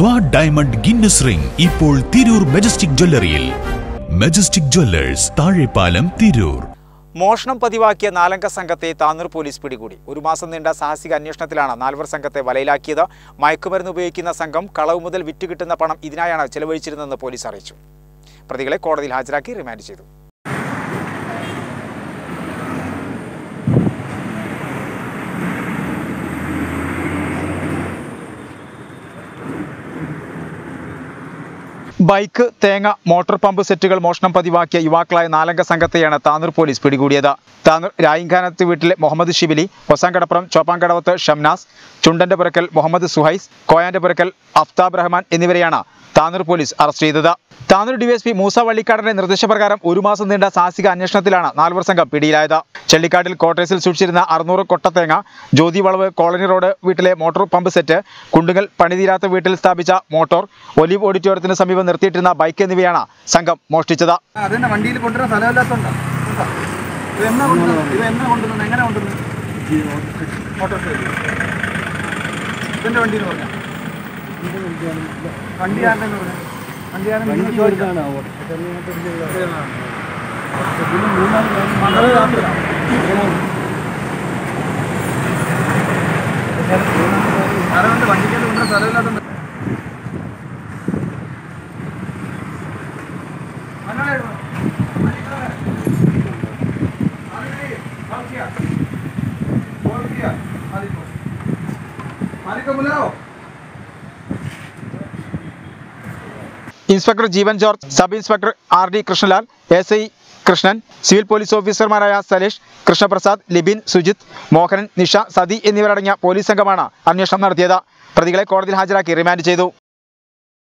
സ്വാഡ് diamond Guinness ring ഇപ്പോൾ Tirur Majestic ജ്വല്ലറിയിൽ Majestic jewellers Thazhepalam Tirur മോഷണം പതിവാക്കിയ നാലംഗ സംഘത്തെ താനൂർ പോലീസ് പിടികൂടി ഒരു മാസം നീണ്ട സാഹസിക അന്വേഷണത്തിലാണ് നാൽവർ സംഘത്തെ വലയിലാക്കിയത് മയക്കുമരുന്ന് ഉപയോഗിക്കുന്ന സംഘം കളവ് മുതൽ വിറ്റുകിട്ടുന്ന പണം ഇതിനായാണ് ചെലവഴിച്ചിരുന്നതെന്ന് പോലീസ് അറിയിച്ചു പ്രതികളെ കോടതിയിൽ ഹാജരാക്കി റിമാൻഡ് ചെയ്തു ബൈക്ക് തേങ്ങ മോട്ടോർ പമ്പ് സെറ്റുകൾ മോഷണം പതിവാക്കിയ യുവാക്കളായ നാലംഗ സംഘത്തെയാണ് താനൂർ പോലീസ് പിടികൂടിയത് താനൂർ രായിങ്കാനത്ത് വീട്ടിലെ മുഹമ്മദ് ഷിബിലി ഒസാങ്കടപ്പുറം ചോപ്പാങ്കടവത്ത് ഷംനാസ് ചുണ്ടന്റെ പുരക്കൽ മുഹമ്മദ് സുഹൈസ് കോയാന്റെ പുരക്കൽ അഫ്താബ് റഹ്മാൻ എന്നിവരെയാണ് താനൂർ പോലീസ് അറസ്റ്റ് ചെയ്തത് താനൂർ ഡിവൈഎസ്പി മൂസ വള്ളിക്കാടിന്റെ നിർദ്ദേശപ്രകാരം ഒരു മാസം നീണ്ട സാഹസിക അന്വേഷണത്തിലാണ് നാൽവർ സംഘം പിടിയിലായത് ചെള്ളിക്കാട്ടിൽ ക്വാർട്ടേഴ്സിൽ സൂക്ഷിച്ചിരുന്ന അറുന്നൂറ് കൊട്ടത്തേങ്ങ ജ്യോതി വളവ് കോളനി റോഡ് വീട്ടിലെ മോട്ടോർ പമ്പ് സെറ്റ് കുണ്ടുങ്ങൽ പണിതീരാത്ത വീട്ടിൽ സ്ഥാപിച്ച മോട്ടോർ ഒലിവ് ഓഡിറ്റോറിയത്തിന് സമീപം നിർത്തിയിട്ടിരുന്ന ബൈക്ക് എന്നിവയാണ് സംഘം മോഷ്ടിച്ചത് അതന്നെ വണ്ടിയിൽ കൊണ്ടുവരാൻ സ്ഥലമില്ലാത്തോണ്ടാ ഇത് എന്നാ കൊണ്ടുവന്നത് ഇത് എന്നാ കൊണ്ടുവന്നത് എങ്ങനെ കൊണ്ടുവന്നത് മോട്ടോർ സൈക്കിൾ ഇതിന്റെ വണ്ടിയിൽ പറഞ്ഞ വണ്ടി ആരുടെ പറഞ്ഞു വണ്ടി ആരുടെ നിങ്ങൾ ചോദിച്ചാണ് അതുകൊണ്ട് വണ്ടിക്കകത്ത് കൊണ്ടുവരാൻ സ്ഥലമില്ലാത്തോണ്ട് അങ്ങനെ मालिक को बुलाओ inspector Jeevan George sub inspector R D Krishnalal S I Krishnan civil police ഓഫീസർമാരായ സലേഷ് കൃഷ്ണപ്രസാദ് ലിബിൻ സുജിത് മോഹനൻ നിഷ സതി എന്നിവരടങ്ങിയ പോലീസ് സംഘമാണ് അന്വേഷണം നടത്തിയത് പ്രതികളെ കോടതിയിൽ ഹാജരാക്കി റിമാൻഡ് ചെയ്തു